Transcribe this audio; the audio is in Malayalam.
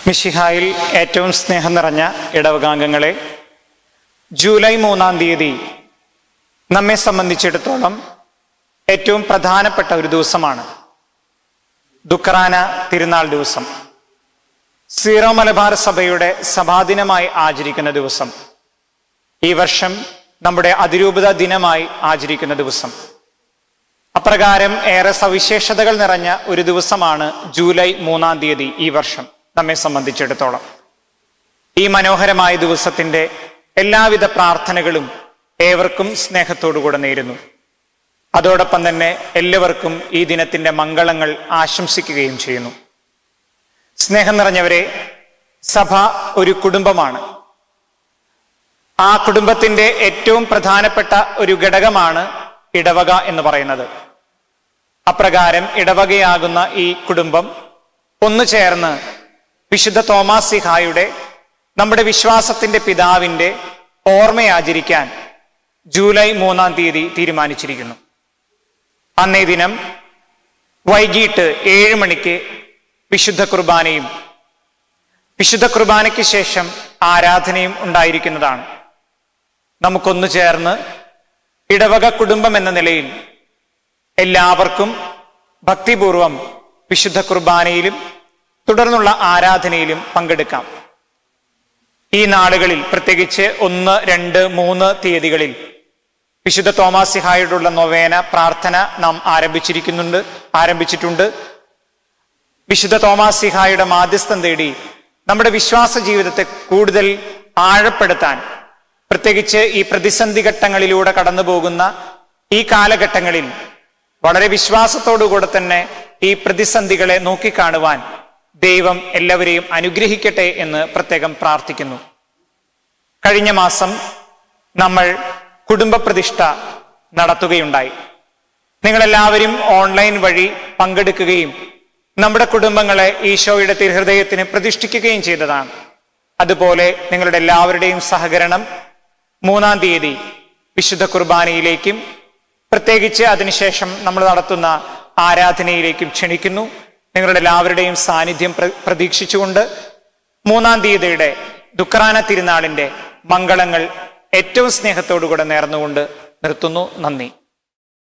മിഷിഹായിൽ ഏറ്റവും സ്നേഹം നിറഞ്ഞ ഇടവകാംഗങ്ങളെ ജൂലൈ മൂന്നാം തീയതി നമ്മെ സംബന്ധിച്ചിടത്തോളം ഏറ്റവും പ്രധാനപ്പെട്ട ഒരു ദിവസമാണ് ദുഃഖറാന തിരുനാൾ ദിവസം സീറോ മലബാർ സഭയുടെ സഭാദിനമായി ആചരിക്കുന്ന ദിവസം ഈ വർഷം നമ്മുടെ അതിരൂപത ദിനമായി ആചരിക്കുന്ന ദിവസം അപ്രകാരം ഏറെ സവിശേഷതകൾ നിറഞ്ഞ ഒരു ദിവസമാണ് ജൂലൈ മൂന്നാം തീയതി ഈ വർഷം നമ്മെ സംബന്ധിച്ചിടത്തോളം ഈ മനോഹരമായ ദിവസത്തിന്റെ എല്ലാവിധ പ്രാർത്ഥനകളും ഏവർക്കും സ്നേഹത്തോടുകൂടെ നേരുന്നു അതോടൊപ്പം തന്നെ എല്ലാവർക്കും ഈ ദിനത്തിന്റെ മംഗളങ്ങൾ ആശംസിക്കുകയും ചെയ്യുന്നു സ്നേഹം നിറഞ്ഞവരെ സഭ ഒരു കുടുംബമാണ് ആ കുടുംബത്തിന്റെ ഏറ്റവും പ്രധാനപ്പെട്ട ഒരു ഘടകമാണ് ഇടവക എന്ന് പറയുന്നത് അപ്രകാരം ഇടവകയാകുന്ന ഈ കുടുംബം ഒന്നു ചേർന്ന് വിശുദ്ധ തോമാസ് സിഹായുടെ നമ്മുടെ വിശ്വാസത്തിന്റെ പിതാവിന്റെ ഓർമ്മയാചരിക്കാൻ ജൂലൈ മൂന്നാം തീയതി തീരുമാനിച്ചിരിക്കുന്നു അന്നേ ദിനം വൈകിട്ട് ഏഴ് മണിക്ക് വിശുദ്ധ കുർബാനയും വിശുദ്ധ കുർബാനയ്ക്ക് ശേഷം ആരാധനയും ഉണ്ടായിരിക്കുന്നതാണ് നമുക്കൊന്നു ചേർന്ന് ഇടവക കുടുംബം എന്ന നിലയിൽ എല്ലാവർക്കും ഭക്തിപൂർവം വിശുദ്ധ കുർബാനയിലും തുടർന്നുള്ള ആരാധനയിലും പങ്കെടുക്കാം ഈ നാളുകളിൽ പ്രത്യേകിച്ച് ഒന്ന് രണ്ട് മൂന്ന് തീയതികളിൽ വിശുദ്ധ തോമാസിഹായോടുള്ള നൊവേന പ്രാർത്ഥന നാം ആരംഭിച്ചിരിക്കുന്നുണ്ട് ആരംഭിച്ചിട്ടുണ്ട് വിശുദ്ധ തോമാസിഹായുടെ മാധ്യസ്ഥം തേടി നമ്മുടെ വിശ്വാസ ജീവിതത്തെ കൂടുതൽ ആഴപ്പെടുത്താൻ പ്രത്യേകിച്ച് ഈ പ്രതിസന്ധി ഘട്ടങ്ങളിലൂടെ കടന്നു പോകുന്ന ഈ കാലഘട്ടങ്ങളിൽ വളരെ വിശ്വാസത്തോടുകൂടെ തന്നെ ഈ പ്രതിസന്ധികളെ നോക്കിക്കാണുവാൻ ദൈവം എല്ലാവരെയും അനുഗ്രഹിക്കട്ടെ എന്ന് പ്രത്യേകം പ്രാർത്ഥിക്കുന്നു കഴിഞ്ഞ മാസം നമ്മൾ കുടുംബ പ്രതിഷ്ഠ നടത്തുകയുണ്ടായി നിങ്ങളെല്ലാവരും ഓൺലൈൻ വഴി പങ്കെടുക്കുകയും നമ്മുടെ കുടുംബങ്ങളെ ഈശോയുടെ തിരുഹൃദയത്തിന് പ്രതിഷ്ഠിക്കുകയും ചെയ്തതാണ് അതുപോലെ നിങ്ങളുടെ എല്ലാവരുടെയും സഹകരണം മൂന്നാം തീയതി വിശുദ്ധ കുർബാനയിലേക്കും പ്രത്യേകിച്ച് അതിനുശേഷം നമ്മൾ നടത്തുന്ന ആരാധനയിലേക്കും ക്ഷണിക്കുന്നു നിങ്ങളുടെ എല്ലാവരുടെയും സാന്നിധ്യം പ്ര- പ്രതീക്ഷിച്ചുകൊണ്ട് മൂന്നാം തീയതിയുടെ ദുഃഖറാന തിരുനാളിന്റെ മംഗളങ്ങൾ ഏറ്റവും സ്നേഹത്തോടുകൂടെ നേർന്നുകൊണ്ട് നിർത്തുന്നു നന്ദി